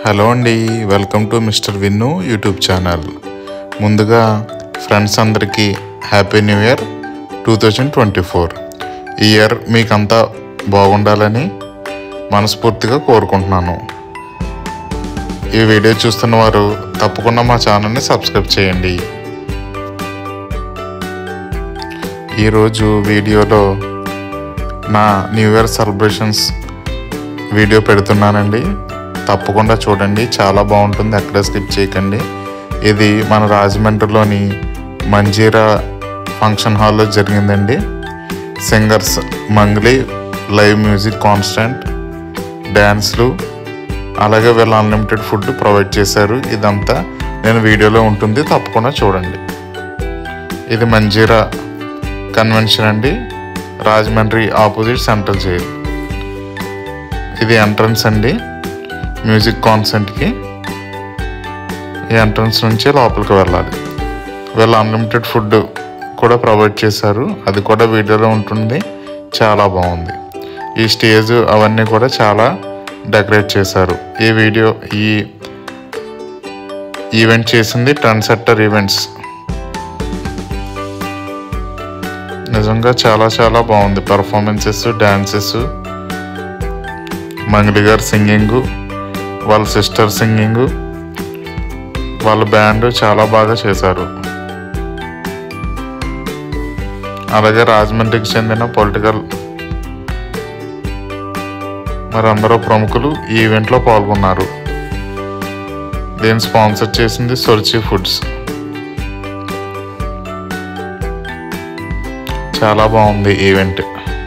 hello అండి welcome to mister Vinnu YouTube channel ముందుగా friends అందరికీ happy new year two thousand twenty four ఈ year మీకంతా బాగుండాలని మనస్ఫూర్తిగా కోరుకుంటున్నాను ఈ వీడియో చూస్తున్న వారు తప్పకుండా మా ఛానల్ని సబ్స్క్రైబ్ చేయండి ఈరోజు వీడియోలో నా న్యూ ఇయర్ సెలబ్రేషన్స్ వీడియో పెడుతున్నానండి తప్పకుండా చూడండి చాలా బాగుంటుంది ఎక్కడ స్కిప్ చేయకండి ఇది మన రాజమండ్రిలోని మంజీరా ఫంక్షన్ హాల్లో జరిగిందండి singers Mangli live music constant డ్యాన్స్లు అలాగే వీళ్ళు అన్లిమిటెడ్ ఫుడ్ ప్రొవైడ్ చేశారు ఇదంతా నేను వీడియోలో ఉంటుంది తప్పకుండా చూడండి ఇది మంజీరా కన్వెన్షన్ అండి రాజమండ్రి ఆపోజిట్ సెంట్రల్ జైల్ ఇది ఎంట్రన్స్ అండి మ్యూజిక్ కాన్సర్ట్కి ఈ ఎంట్రన్స్ నుంచి లోపలికి వెళ్ళాలి వీళ్ళు అన్లిమిటెడ్ ఫుడ్ కూడా ప్రొవైడ్ చేశారు అది కూడా వీడియోలో ఉంటుంది చాలా బాగుంది ఈ స్టేజ్ అవన్నీ కూడా చాలా డెకరేట్ చేశారు ఈ వీడియో ఈ ఈవెంట్ చేసింది టన్ సెట్టర్ ఈవెంట్స్ నిజంగా చాలా చాలా బాగుంది పర్ఫార్మెన్సెస్ డ్యాన్సెస్ మంగళి గారు సింగింగ్ వాళ్ళ సిస్టర్ సింగింగ్ వాళ్ళ బ్యాండ్ చాలా బాగా చేశారు అలాగే రాజమండ్రికి చెందిన పొలిటికల్ మరి అందరూ ప్రముఖులు ఈ ఈవెంట్లో పాల్గొన్నారు దీన్ని స్పాన్సర్ చేసింది సొర్చి ఫుడ్స్ చాలా బాగుంది ఈవెంట్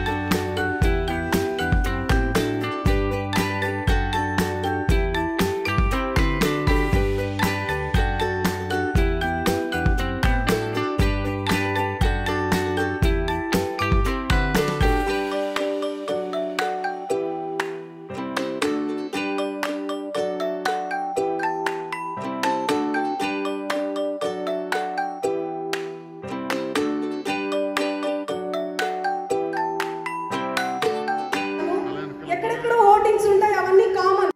ఎక్కడెక్కడ హోర్డింగ్స్ ఉంటాయి అవన్నీ కామన్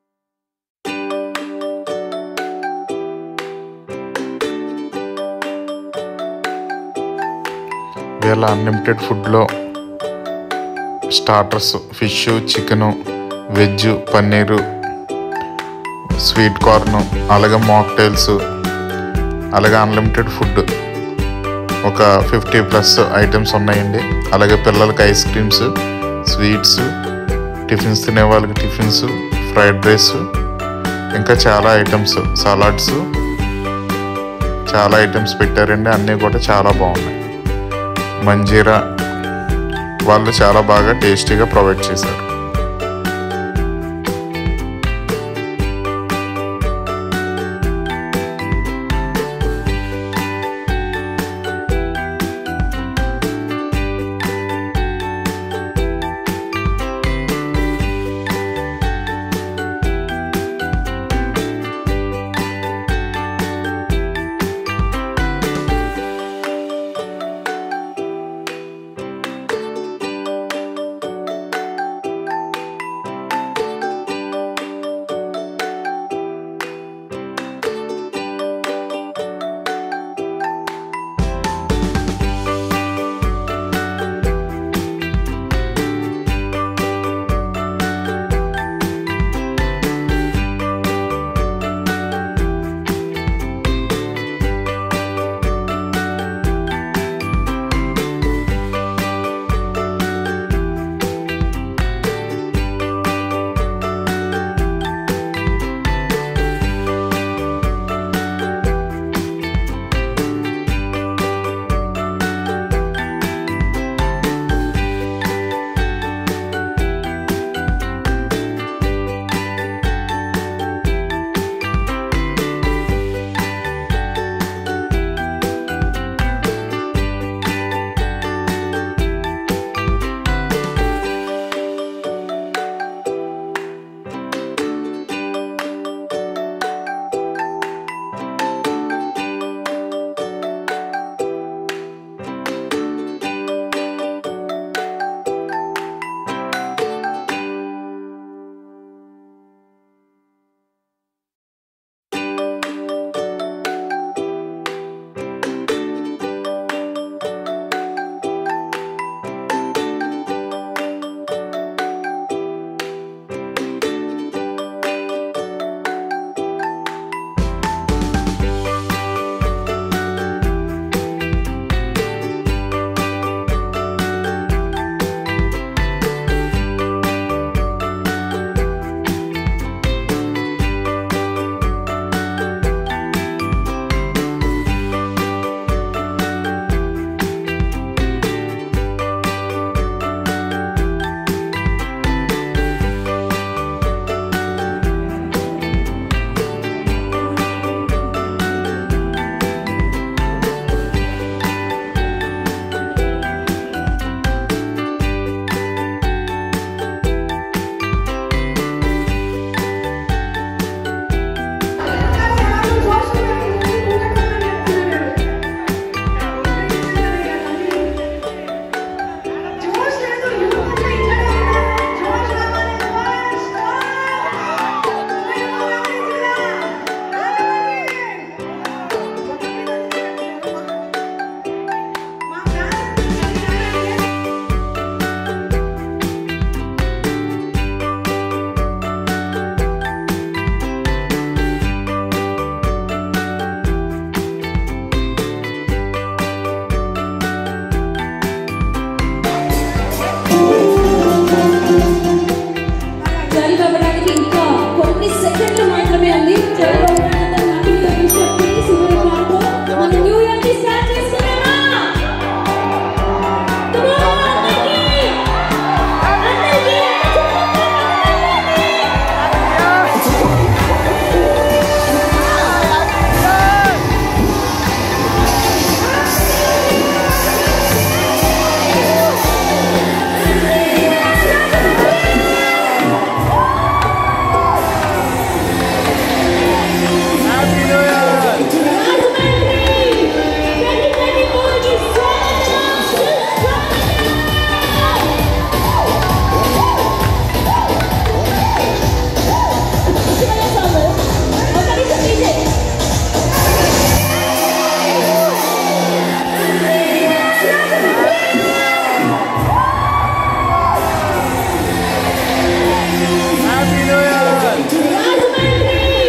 వీళ్ళ అన్లిమిటెడ్ ఫుడ్లో starters fish chicken veg paneer sweet corn అలాగే మాక్టైల్స్ అలాగే అన్లిమిటెడ్ ఫుడ్ ఒక ఫిఫ్టీ ప్లస్ ఐటమ్స్ ఉన్నాయండి అలాగే పిల్లలకి ఐస్ క్రీమ్స్ స్వీట్స్ టిఫిన్స్ తినే వాళ్ళకి టిఫిన్స్ ఫ్రైడ్ రైస్ ఇంకా చాలా ఐటమ్స్ సలాడ్స్ చాలా ఐటమ్స్ పెట్టారండి అన్నీ కూడా చాలా బాగున్నాయి మంజీరా వాళ్ళు చాలా బాగా టేస్టీగా ప్రొవైడ్ చేశారు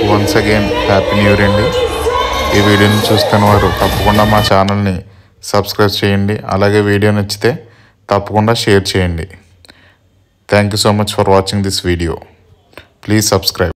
once again happy new year అండి ఈ వీడియోని చూస్తున్న వారు తప్పకుండా మా ఛానల్ని సబ్స్క్రైబ్ చేయండి అలాగే వీడియో నచ్చితే తప్పకుండా షేర్ చేయండి thank you so much for watching this video please subscribe